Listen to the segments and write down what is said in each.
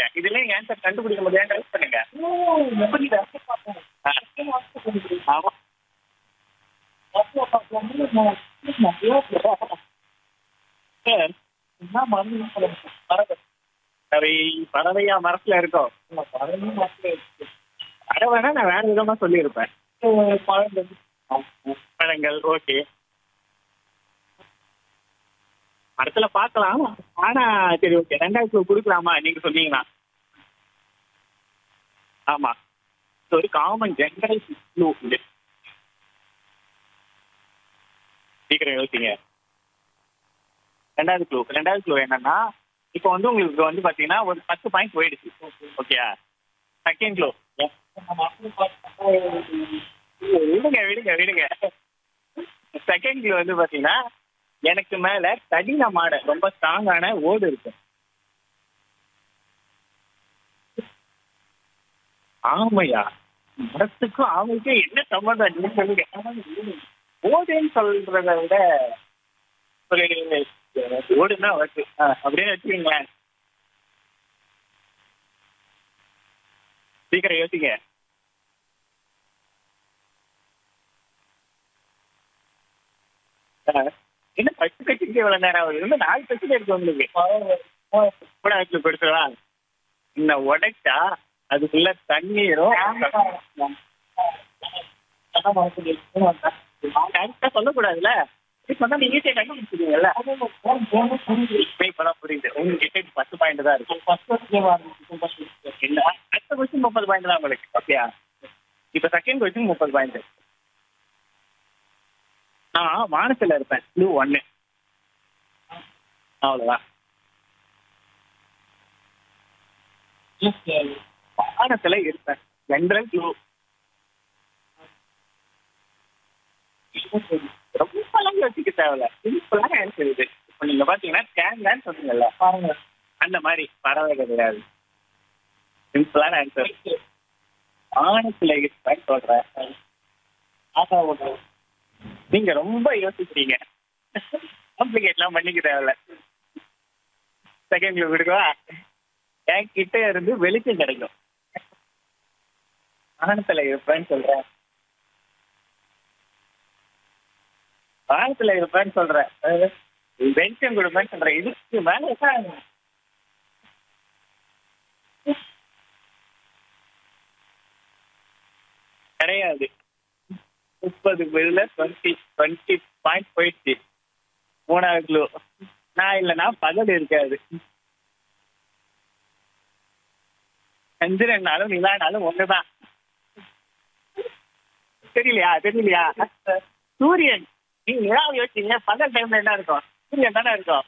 சொல்லுங்க இதுல நீங்க ஆன்சர் கண்டுபிடிக்க முடியாது ட்ரை பண்ணுங்க புரியுதா ஆ. ஆமா சார் பறவை பறவையா மரத்துல இருக்கோம் பறவைனா நான் வேற விதமா சொல்லியிருப்பேன் பழங்கள் ஓகே மரத்துல பார்க்கலாம் ஆனா சரி ஓகே ரெண்டாயிரத்தி கொடுக்கலாமா நீங்க சொன்னீங்கன்னா ஆமா இது ஒரு காமன் ஜெனரல் க்ளூ இது சீக்கிரம் யோசிங்க ரெண்டாவது க்ளூ ரெண்டாவது க்ளூ என்னன்னா இப்போ வந்து உங்களுக்கு வந்து பாத்தீங்கன்னா ஒரு பத்து பாயிண்ட் போயிடுச்சு ஓகேயா செகண்ட் க்ளூ விடுங்க விடுங்க விடுங்க செகண்ட் க்ளூ வந்து பாத்தீங்கன்னா எனக்கு மேல கடினமான ரொம்ப ஸ்ட்ராங்கான ஓடு இருக்கு ஆமையா மரத்துக்கும் ஆமைக்கும் என்ன சம்பந்தம் நீங்க சொல்லுங்க ஓடுன்னு சொல்றத விட ஒரு ஓடுன்னா வருது ஆ, அப்படியே வச்சுக்கோங்களேன் சீக்கிரம் யோசிங்க ஆ, என்ன பத்து கட்சிக்கு இவ்வளவு நேரம் ஆகுது இன்னும் நாலு கட்சிக்கு இருக்கு உங்களுக்கு கூட வச்சு கொடுத்துருவா இந்த உடைச்சா அதுக்குள்ள தண்ணீரும் கரெக்டா சொல்லக்கூடாதுல்ல இப்ப சொன்னா நீங்க ஈஸியா கண்டுபிடிச்சிருவீங்கல்ல இப்ப இப்பதான் புரியுது உங்ககிட்ட இப்ப பத்து பாயிண்ட் தான் இருக்கு இல்ல அடுத்த கொஸ்டின் முப்பது பாயிண்ட் தான் உங்களுக்கு ஓகேயா இப்ப செகண்ட் கொஸ்டின் முப்பது பாயிண்ட் நான் வானத்துல இருப்பேன் ப்ளூ ஒன்னு அவ்வளவுதான் வானத்துல இருப்பேன் ஜென்ரல் ப்ளூ ரொம்பலாம் யோசிக்க தேவையில்ல சிம்பிளான ஆன்சர் இது இப்போ நீங்க பாத்தீங்கன்னா கேங்கன்னு சொன்னீங்கல்ல பாருங்க அந்த மாதிரி பறவை கிடையாது சிம்பிளான ஆன்சர் ஆணத்துல இருப்பேன் சொல்றேன் நீங்க ரொம்ப யோசிக்கிறீங்க காம்ப்ளிகேட்லாம் பண்ணிக்க தேவையில்ல செகண்ட் க்ளூ விடுவா என் கிட்ட இருந்து வெளிச்சம் கிடைக்கும் வானத்துல இருப்பேன்னு சொல்றேன் வானத்துல இருப்பேன்னு சொல்றேன் அஹ் வெளிச்சம் கொடுப்பேன்னு சொல்றேன் இதுக்கு மேல என்ன? கிடையாது முப்பது பேர்ல டுவெண்ட்டி டுவெண்ட்டி பாயிண்ட் போயிடுச்சு மூணாவது கிலோ நான் இல்லைன்னா பகல் இருக்காது சந்திரனாலும் நிலானாலும் ஒண்ணுதான் தெரியலையா தெரியலையா சூரியன் நீ நிலாவை யோசிச்சீங்க பகல் டைம்ல என்ன இருக்கும் சூரியன் தானே இருக்கும்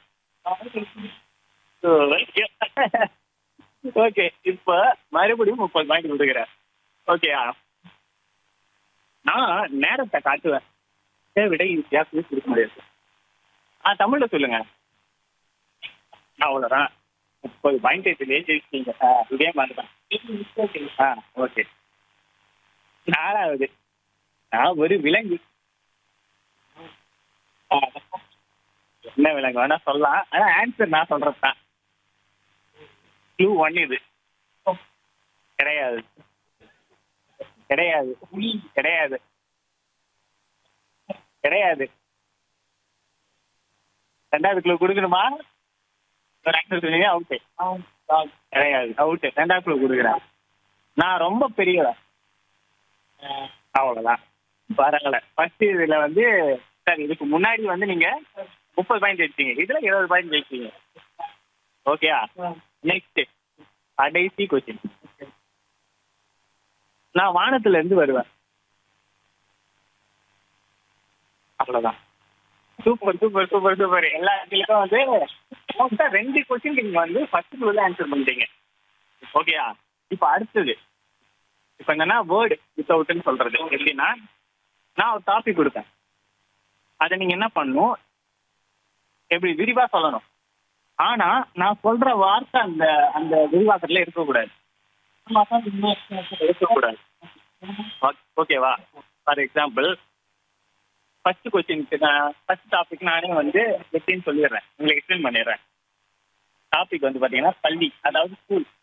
ஓகே இப்ப மறுபடியும் முப்பது பாயிண்ட் கொடுக்குறேன் ஓகேயா நான் நேரத்தை காட்டுவேன் இதை விட ஈஸியா ஃபீஸ் கொடுக்க முடியாது ஆ தமிழ்ல சொல்லுங்க அவ்வளோதான் முப்பது பாயிண்ட் இதுலயே ஜெயிச்சிட்டீங்க ஆ, இதே மாதிரி தான் ஆ ஓகே நாலாவது நான் ஒரு விலங்கு ஆ, என்ன விலங்கு வேணா சொல்லலாம் ஆனா ஆன்சர் நான் சொல்றது தான் க்ளூ ஒன் இது கிடையாது கிடையாது கிடையாது கிடையாது ரெண்டாவது க்ளூ கொடுக்கணுமா ஒரு ஆன்சர் சொன்னீங்க அவுட்டு கிடையாது அவுட்டு ரெண்டாவது க்ளூ கொடுக்குறேன் நான் ரொம்ப பெரியவன் அவ்வளோதான் பரவாயில்ல ஃபர்ஸ்ட் இதுல வந்து சார் இதுக்கு முன்னாடி வந்து நீங்க முப்பது பாயிண்ட் ஜெயிச்சீங்க இதுல இருபது பாயிண்ட் ஜெயிச்சீங்க ஓகேயா நெக்ஸ்ட் கடைசி கொஸ்டின் நான் வானத்துல இருந்து வருவேன் அவ்வளவுதான் சூப்பர் சூப்பர் சூப்பர் சூப்பர் எல்லா இடத்துலயும் வந்து மொத்தம் ரெண்டு கொஸ்டின் நீங்க வந்து ஃபர்ஸ்ட் குள்ள ஆன்சர் பண்ணிட்டீங்க ஓகேயா இப்போ அடுத்தது இப்போ என்னன்னா வேர்டு வித்தவுட்னு சொல்றது எப்படின்னா நான் ஒரு டாபிக் கொடுப்பேன் அதை நீங்க என்ன பண்ணணும் எப்படி விரிவா சொல்லணும் ஆனா நான் சொல்ற வார்த்தை அந்த அந்த விரிவாக்கத்துல இருக்கக்கூடாது இருக்கக்கூடாது ஓகேவா ஃபார் எக்ஸாம்பிள் ஃபர்ஸ்ட் கொஸ்டினுக்கு நான் ஃபர்ஸ்ட் டாபிக் நானே வந்து எப்படின்னு சொல்லிடுறேன் உங்களுக்கு எக்ஸ்பிளைன் பண்ணிடுறேன் டாபிக் வந்து பார்த்தீங்கன்னா பள்ளி அதாவது ஸ்கூல்